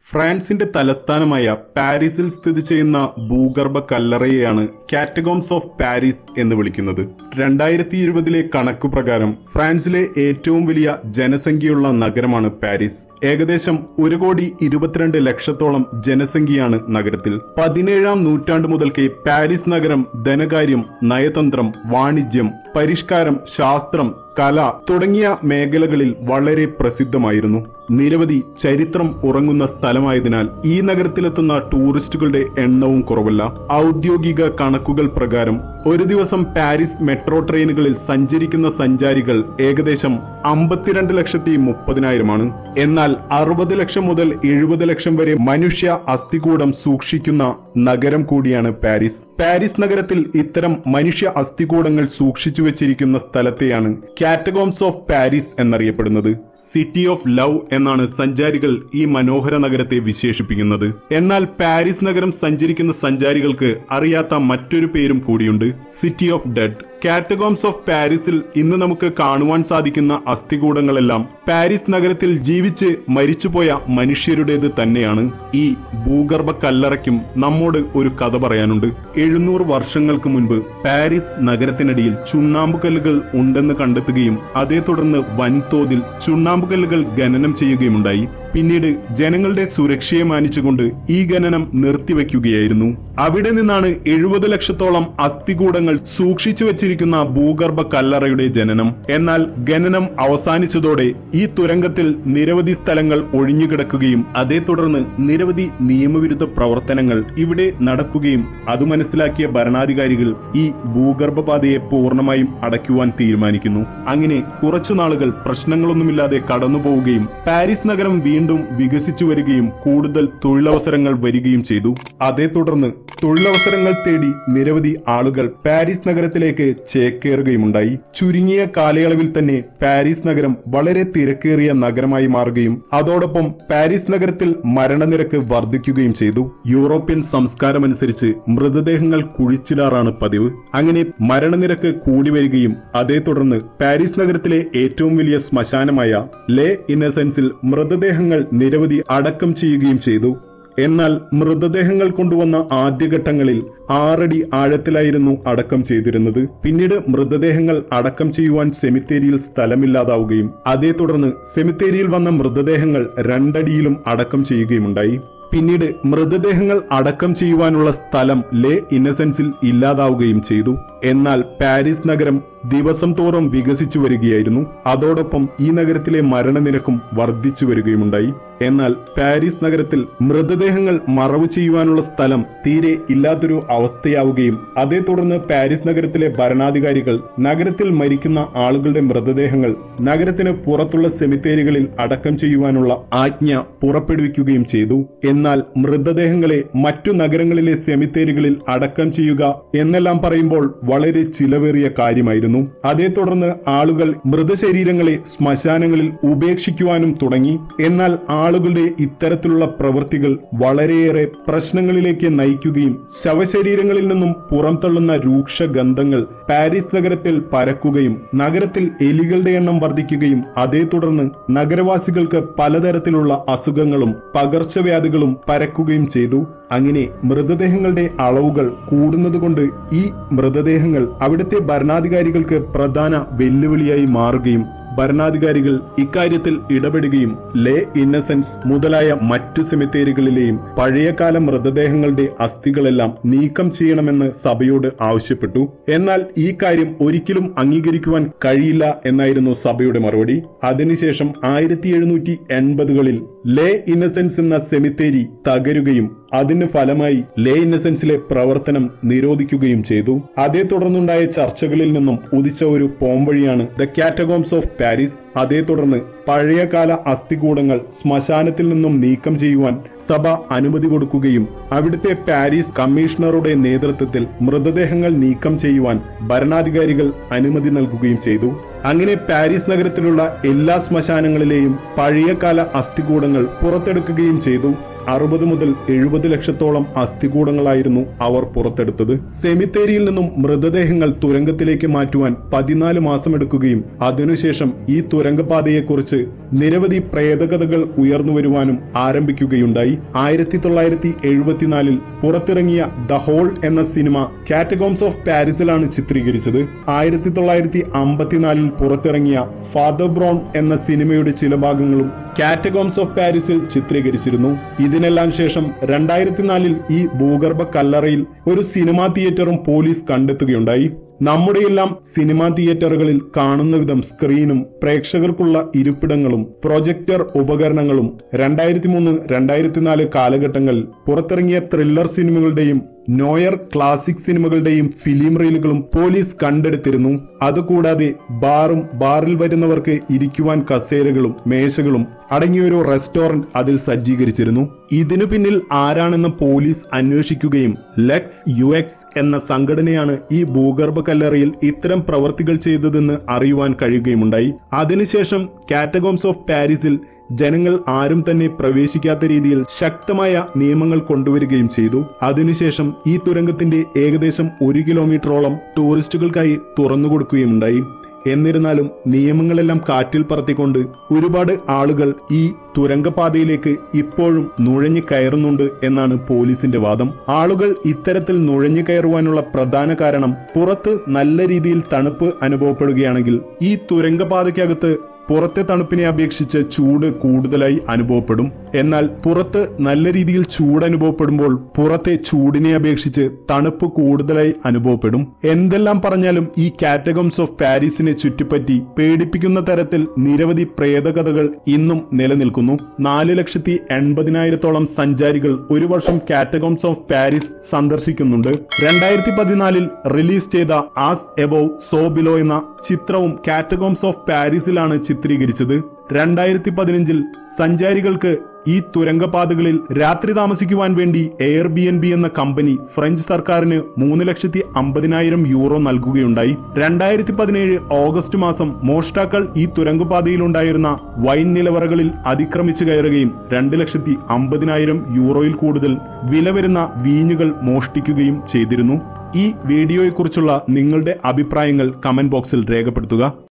ഫ്രാൻസിന്റെ തലസ്ഥാനമായ പാരീസിൽ സ്ഥിതി ചെയ്യുന്ന ഭൂഗർഭ കല്ലറയെയാണ് കാറ്റഗോംസ് ഓഫ് പാരീസ് എന്ന് വിളിക്കുന്നത് രണ്ടായിരത്തി ഇരുപതിലെ കണക്കു പ്രകാരം ഫ്രാൻസിലെ ഏറ്റവും വലിയ ജനസംഖ്യയുള്ള നഗരമാണ് പാരീസ് ഏകദേശം ഒരു കോടി ഇരുപത്തിരണ്ട് ലക്ഷത്തോളം ജനസംഖ്യയാണ് നഗരത്തിൽ പതിനേഴാം നൂറ്റാണ്ട് മുതൽക്കേ പാരീസ് നഗരം ധനകാര്യം നയതന്ത്രം വാണിജ്യം പരിഷ്കാരം ശാസ്ത്രം കല തുടങ്ങിയ മേഖലകളിൽ വളരെ പ്രസിദ്ധമായിരുന്നു നിരവധി ചരിത്രം ഉറങ്ങുന്ന സ്ഥലമായതിനാൽ ഈ നഗരത്തിലെത്തുന്ന ടൂറിസ്റ്റുകളുടെ എണ്ണവും കുറവല്ല ഔദ്യോഗിക കണക്കുകൾ പ്രകാരം ഒരു ദിവസം പാരീസ് മെട്രോ ട്രെയിനുകളിൽ സഞ്ചരിക്കുന്ന സഞ്ചാരികൾ ഏകദേശം അമ്പത്തിരണ്ട് ലക്ഷത്തി മുപ്പതിനായിരമാണ് എന്നാൽ അറുപത് ലക്ഷം മുതൽ എഴുപത് ലക്ഷം വരെ മനുഷ്യ അസ്ഥികൂടം സൂക്ഷിക്കുന്ന നഗരം കൂടിയാണ് പാരീസ് പാരീസ് നഗരത്തിൽ ഇത്തരം മനുഷ്യ അസ്ഥികൂടങ്ങൾ സൂക്ഷിച്ചു വെച്ചിരിക്കുന്ന സ്ഥലത്തെയാണ് കാറ്റഗോംസ് ഓഫ് പാരീസ് എന്നറിയപ്പെടുന്നത് സിറ്റി ഓഫ് ലവ് എന്നാണ് സഞ്ചാരികൾ ഈ മനോഹര നഗരത്തെ വിശേഷിപ്പിക്കുന്നത് എന്നാൽ പാരീസ് നഗരം സഞ്ചരിക്കുന്ന സഞ്ചാരികൾക്ക് അറിയാത്ത മറ്റൊരു പേരും കൂടിയുണ്ട് city of dead catacombs of പാരീസിൽ ഇന്ന് നമുക്ക് കാണുവാൻ സാധിക്കുന്ന അസ്ഥികൂടങ്ങളെല്ലാം പാരീസ് നഗരത്തിൽ ജീവിച്ച് മരിച്ചുപോയ മനുഷ്യരുടേത് തന്നെയാണ് ഈ ഭൂഗർഭ കല്ലറയ്ക്കും നമ്മോട് ഒരു കഥ പറയാനുണ്ട് എഴുന്നൂറ് വർഷങ്ങൾക്ക് മുൻപ് പാരീസ് നഗരത്തിനടിയിൽ ചുണ്ണാമ്പുകല്ലുകൾ ഉണ്ടെന്ന് കണ്ടെത്തുകയും അതേ തുടർന്ന് വൻതോതിൽ ചുണ്ണാമ്പുകല്ലുകൾ ഖനനം ചെയ്യുകയുമുണ്ടായി പിന്നീട് ജനങ്ങളുടെ സുരക്ഷയെ മാനിച്ചുകൊണ്ട് ഈ ഖനനം നിർത്തിവെക്കുകയായിരുന്നു അവിടെ നിന്നാണ് എഴുപത് ലക്ഷത്തോളം അസ്ഥികൂടങ്ങൾ സൂക്ഷിച്ചു വെച്ചിരിക്കുന്ന ഭൂഗർഭ കല്ലറയുടെ ജനനം എന്നാൽ ഖനനം അവസാനിച്ചതോടെ ഈ തുരങ്കത്തിൽ നിരവധി സ്ഥലങ്ങൾ ഒഴിഞ്ഞുകിടക്കുകയും അതേ തുടർന്ന് നിരവധി നിയമവിരുദ്ധ പ്രവർത്തനങ്ങൾ ഇവിടെ നടക്കുകയും അത് മനസ്സിലാക്കിയ ഭരണാധികാരികൾ ഈ ഭൂഗർഭപാതയെ പൂർണ്ണമായും അടയ്ക്കുവാൻ തീരുമാനിക്കുന്നു അങ്ങനെ കുറച്ചു നാളുകൾ പ്രശ്നങ്ങളൊന്നുമില്ലാതെ കടന്നുപോവുകയും പാരീസ് നഗരം വീണ്ടും വികസിച്ചു വരികയും കൂടുതൽ തൊഴിലവസരങ്ങൾ വരികയും ചെയ്തു അതേ തുടർന്ന് തൊഴിലവസരങ്ങൾ തേടി നിരവധി ആളുകൾ പാരീസ് നഗരത്തിലേക്ക് ചേക്കേറുകയുമുണ്ടായി ചുരുങ്ങിയ കാലയളവിൽ തന്നെ പാരീസ് നഗരം വളരെ തിരക്കേറിയ നഗരമായി മാറുകയും അതോടൊപ്പം പാരീസ് നഗരത്തിൽ മരണനിരക്ക് വർദ്ധിക്കുകയും ചെയ്തു യൂറോപ്യൻ സംസ്കാരമനുസരിച്ച് മൃതദേഹങ്ങൾ കുഴിച്ചിടാറാണ് പതിവ് അങ്ങനെ മരണനിരക്ക് കൂടി വരികയും അതേ തുടർന്ന് പാരീസ് നഗരത്തിലെ ഏറ്റവും വലിയ ശ്മശാനമായ ലേ ഇന്നസെൻസിൽ മൃതദേഹങ്ങൾ നിരവധി അടക്കം ചെയ്യുകയും ചെയ്തു എന്നാൽ മൃതദേഹങ്ങൾ കൊണ്ടുവന്ന ആദ്യഘട്ടങ്ങളിൽ ആറടി ആഴത്തിലായിരുന്നു അടക്കം ചെയ്തിരുന്നത് പിന്നീട് മൃതദേഹങ്ങൾ അടക്കം ചെയ്യുവാൻ സെമിത്തേരിയിൽ സ്ഥലമില്ലാതാവുകയും അതേ തുടർന്ന് സെമിത്തേരിയിൽ വന്ന മൃതദേഹങ്ങൾ രണ്ടടിയിലും അടക്കം ചെയ്യുകയുമുണ്ടായി പിന്നീട് മൃതദേഹങ്ങൾ അടക്കം ചെയ്യുവാനുള്ള സ്ഥലം ലേ ഇന്നസെൻസിൽ ഇല്ലാതാവുകയും ചെയ്തു എന്നാൽ പാരീസ് നഗരം ദിവസം തോറും വികസിച്ചു വരികയായിരുന്നു അതോടൊപ്പം ഈ നഗരത്തിലെ മരണനിരക്കും വർദ്ധിച്ചു വരികയുമുണ്ടായി എന്നാൽ പാരീസ് നഗരത്തിൽ മൃതദേഹങ്ങൾ മറവ് ചെയ്യുവാനുള്ള സ്ഥലം തീരെ ഇല്ലാത്തൊരു അവസ്ഥയാവുകയും അതേ തുടർന്ന് പാരീസ് നഗരത്തിലെ ഭരണാധികാരികൾ നഗരത്തിൽ മരിക്കുന്ന ആളുകളുടെ മൃതദേഹങ്ങൾ നഗരത്തിന് പുറത്തുള്ള സെമിത്തേരികളിൽ അടക്കം ചെയ്യുവാനുള്ള ആജ്ഞ പുറപ്പെടുവിക്കുകയും ചെയ്തു എന്നാൽ മൃതദേഹങ്ങളെ മറ്റു നഗരങ്ങളിലെ സെമിത്തേരികളിൽ അടക്കം ചെയ്യുക എന്നെല്ലാം പറയുമ്പോൾ വളരെ ചിലവേറിയ കാര്യമായിരുന്നു അതേ തുടർന്ന് ആളുകൾ മൃതശരീരങ്ങളെ ശ്മശാനങ്ങളിൽ ഉപേക്ഷിക്കുവാനും തുടങ്ങി എന്നാൽ ആളുകളുടെ ഇത്തരത്തിലുള്ള പ്രവൃത്തികൾ വളരെയേറെ പ്രശ്നങ്ങളിലേക്ക് നയിക്കുകയും ശവശരീരങ്ങളിൽ നിന്നും പുറംതള്ളുന്ന രൂക്ഷ ഗന്ധങ്ങൾ പാരീസ് നഗരത്തിൽ പരക്കുകയും നഗരത്തിൽ എലികളുടെ എണ്ണം വർദ്ധിക്കുകയും അതേ തുടർന്ന് നഗരവാസികൾക്ക് പലതരത്തിലുള്ള അസുഖങ്ങളും പകർച്ചവ്യാധികളും പരക്കുകയും ചെയ്തു അങ്ങനെ മൃതദേഹങ്ങളുടെ അളവുകൾ കൂടുന്നതുകൊണ്ട് ഈ മൃതദേഹങ്ങൾ അവിടുത്തെ ഭരണാധികാരികൾക്ക് പ്രധാന വെല്ലുവിളിയായി മാറുകയും ഭരണാധികാരികൾ ഇക്കാര്യത്തിൽ ഇടപെടുകയും ലേ ഇന്നസെൻസ് മുതലായ മറ്റു സെമിത്തേരികളിലെയും പഴയകാല മൃതദേഹങ്ങളുടെ അസ്ഥികളെല്ലാം നീക്കം ചെയ്യണമെന്ന് സഭയോട് ആവശ്യപ്പെട്ടു എന്നാൽ ഈ കാര്യം ഒരിക്കലും അംഗീകരിക്കുവാൻ കഴിയില്ല എന്നായിരുന്നു സഭയുടെ മറുപടി അതിനുശേഷം ആയിരത്തി എഴുന്നൂറ്റി എൺപതുകളിൽ ലേ ഇന്നസെൻസ് എന്ന സെമിത്തേരി തകരുകയും അതിന് ഫലമായി ലേ ഇന്നസെൻസിലെ പ്രവർത്തനം നിരോധിക്കുകയും ചെയ്തു അതേ തുടർന്നുണ്ടായ ചർച്ചകളിൽ നിന്നും ഉദിച്ച ഒരു പോംവഴിയാണ് ദ കാറ്റഗോംസ് ഓഫ് പാരീസ് അതേ തുടർന്ന് പഴയകാല അസ്ഥികൂടങ്ങൾ ശ്മശാനത്തിൽ നിന്നും നീക്കം ചെയ്യുവാൻ സഭ അനുമതി കൊടുക്കുകയും അവിടുത്തെ പാരീസ് കമ്മീഷണറുടെ നേതൃത്വത്തിൽ മൃതദേഹങ്ങൾ നീക്കം ചെയ്യുവാൻ ഭരണാധികാരികൾ അനുമതി നൽകുകയും ചെയ്തു അങ്ങനെ പാരീസ് നഗരത്തിലുള്ള എല്ലാ ശ്മശാനങ്ങളിലെയും പഴയകാല അസ്ഥികൂടങ്ങൾ പുറത്തെടുക്കുകയും ചെയ്തു അറുപത് മുതൽ എഴുപത് ലക്ഷത്തോളം അസ്ഥികൂടങ്ങളായിരുന്നു അവർ പുറത്തെടുത്തത് സെമിത്തേരിയിൽ നിന്നും മൃതദേഹങ്ങൾ തുരങ്കത്തിലേക്ക് മാറ്റുവാൻ പതിനാല് മാസം എടുക്കുകയും അതിനുശേഷം ഈ തുരങ്കപാതയെക്കുറിച്ച് നിരവധി പ്രേതകഥകൾ ഉയർന്നു വരുവാനും ആരംഭിക്കുകയുണ്ടായി ആയിരത്തി തൊള്ളായിരത്തി എഴുപത്തിനാലിൽ പുറത്തിറങ്ങിയ ദ ഹോൾ എന്ന സിനിമ കാറ്റഗോംസ് ഓഫ് പാരീസിലാണ് ചിത്രീകരിച്ചത് ആയിരത്തി തൊള്ളായിരത്തി അമ്പത്തിനാലിൽ പുറത്തിറങ്ങിയ ഫാദർ ബ്രോൺ എന്ന സിനിമയുടെ ചില ഭാഗങ്ങളും കാറ്റഗോംസ് ഓഫ് പാരീസിൽ ചിത്രീകരിച്ചിരുന്നു ഇതിനെല്ലാം ശേഷം രണ്ടായിരത്തി നാലിൽ ഈ ഭൂഗർഭ കല്ലറയിൽ ഒരു സിനിമാ തിയേറ്ററും പോലീസ് കണ്ടെത്തുകയുണ്ടായി നമ്മുടെയെല്ലാം സിനിമാ തിയേറ്ററുകളിൽ കാണുന്ന വിധം സ്ക്രീനും പ്രേക്ഷകർക്കുള്ള ഇരിപ്പിടങ്ങളും പ്രൊജക്ടർ ഉപകരണങ്ങളും രണ്ടായിരത്തി മൂന്ന് രണ്ടായിരത്തി നാല് കാലഘട്ടങ്ങളിൽ പുറത്തിറങ്ങിയ ത്രില്ലർ സിനിമകളുടെയും നോയർ ക്ലാസിക് സിനിമകളുടെയും ഫിലിം റീലുകളും പോലീസ് കണ്ടെടുത്തിരുന്നു അതുകൂടാതെ ബാറും ബാറിൽ വരുന്നവർക്ക് ഇരിക്കുവാൻ കസേരകളും മേശകളും അടങ്ങിയൊരു റെസ്റ്റോറന്റ് അതിൽ സജ്ജീകരിച്ചിരുന്നു ഇതിനു പിന്നിൽ ആരാണെന്ന് പോലീസ് അന്വേഷിക്കുകയും ലെക്സ് യു എക്സ് എന്ന സംഘടനയാണ് ഈ ഭൂഗർഭ കല്ലറയിൽ ഇത്തരം പ്രവർത്തികൾ ചെയ്തതെന്ന് അറിയുവാൻ കഴിയുകയുമുണ്ടായി അതിനുശേഷം കാറ്റഗോംസ് ഓഫ് പാരീസിൽ ജനങ്ങൾ ആരും തന്നെ പ്രവേശിക്കാത്ത രീതിയിൽ ശക്തമായ നിയമങ്ങൾ കൊണ്ടുവരികയും ചെയ്തു അതിനുശേഷം ഈ തുരങ്കത്തിന്റെ ഏകദേശം ഒരു കിലോമീറ്ററോളം ടൂറിസ്റ്റുകൾക്കായി തുറന്നുകൊടുക്കുകയുണ്ടായി എന്നിരുന്നാലും നിയമങ്ങളെല്ലാം കാറ്റിൽ പറത്തിക്കൊണ്ട് ഒരുപാട് ആളുകൾ ഈ തുരങ്കപാതയിലേക്ക് ഇപ്പോഴും നുഴഞ്ഞു കയറുന്നുണ്ട് എന്നാണ് പോലീസിന്റെ വാദം ആളുകൾ ഇത്തരത്തിൽ നുഴഞ്ഞു കയറുവാനുള്ള പ്രധാന കാരണം പുറത്ത് നല്ല രീതിയിൽ തണുപ്പ് അനുഭവപ്പെടുകയാണെങ്കിൽ ഈ തുരങ്കപാതയ്ക്കകത്ത് പുറത്തെ തണുപ്പിനെ അപേക്ഷിച്ച് ചൂട് കൂടുതലായി അനുഭവപ്പെടും എന്നാൽ പുറത്ത് നല്ല രീതിയിൽ ചൂട് അനുഭവപ്പെടുമ്പോൾ പുറത്തെ ചൂടിനെ അപേക്ഷിച്ച് തണുപ്പ് കൂടുതലായി അനുഭവപ്പെടും എന്തെല്ലാം പറഞ്ഞാലും ഈ കാറ്റഗംസ് ഓഫ് പാരീസിനെ ചുറ്റിപ്പറ്റി പേടിപ്പിക്കുന്ന തരത്തിൽ നിരവധി പ്രേതകഥകൾ ഇന്നും നിലനിൽക്കുന്നു നാല് ലക്ഷത്തി എൺപതിനായിരത്തോളം സഞ്ചാരികൾ ഒരു വർഷം കാറ്റഗംസ് ഓഫ് പാരീസ് സന്ദർശിക്കുന്നുണ്ട് രണ്ടായിരത്തി പതിനാലിൽ റിലീസ് ചെയ്ത ആസ് എബോവ് സോ ബിലോ എന്ന ചിത്രവും കാറ്റഗോംസ് ഓഫ് പാരീസിലാണ് ചിത്രീകരിച്ചത് രണ്ടായിരത്തി പതിനഞ്ചിൽ സഞ്ചാരികൾക്ക് ഈ തുരങ്കപാതകളിൽ രാത്രി താമസിക്കുവാൻ വേണ്ടി എയർ ബി എൻ ബി എന്ന കമ്പനി ഫ്രഞ്ച് സർക്കാരിന് മൂന്ന് ലക്ഷത്തി അമ്പതിനായിരം യൂറോ നൽകുകയുണ്ടായി രണ്ടായിരത്തി പതിനേഴ് ഓഗസ്റ്റ് മാസം മോഷ്ടാക്കൾ ഈ തുരങ്കപാതയിലുണ്ടായിരുന്ന വൈൻ നിലവറകളിൽ അതിക്രമിച്ചു കയറുകയും രണ്ട് ലക്ഷത്തി അമ്പതിനായിരം യൂറോയിൽ കൂടുതൽ വില വരുന്ന വീഞ്ഞുകൾ മോഷ്ടിക്കുകയും ചെയ്തിരുന്നു ഈ വീഡിയോയെക്കുറിച്ചുള്ള നിങ്ങളുടെ അഭിപ്രായങ്ങൾ കമന്റ് ബോക്സിൽ രേഖപ്പെടുത്തുക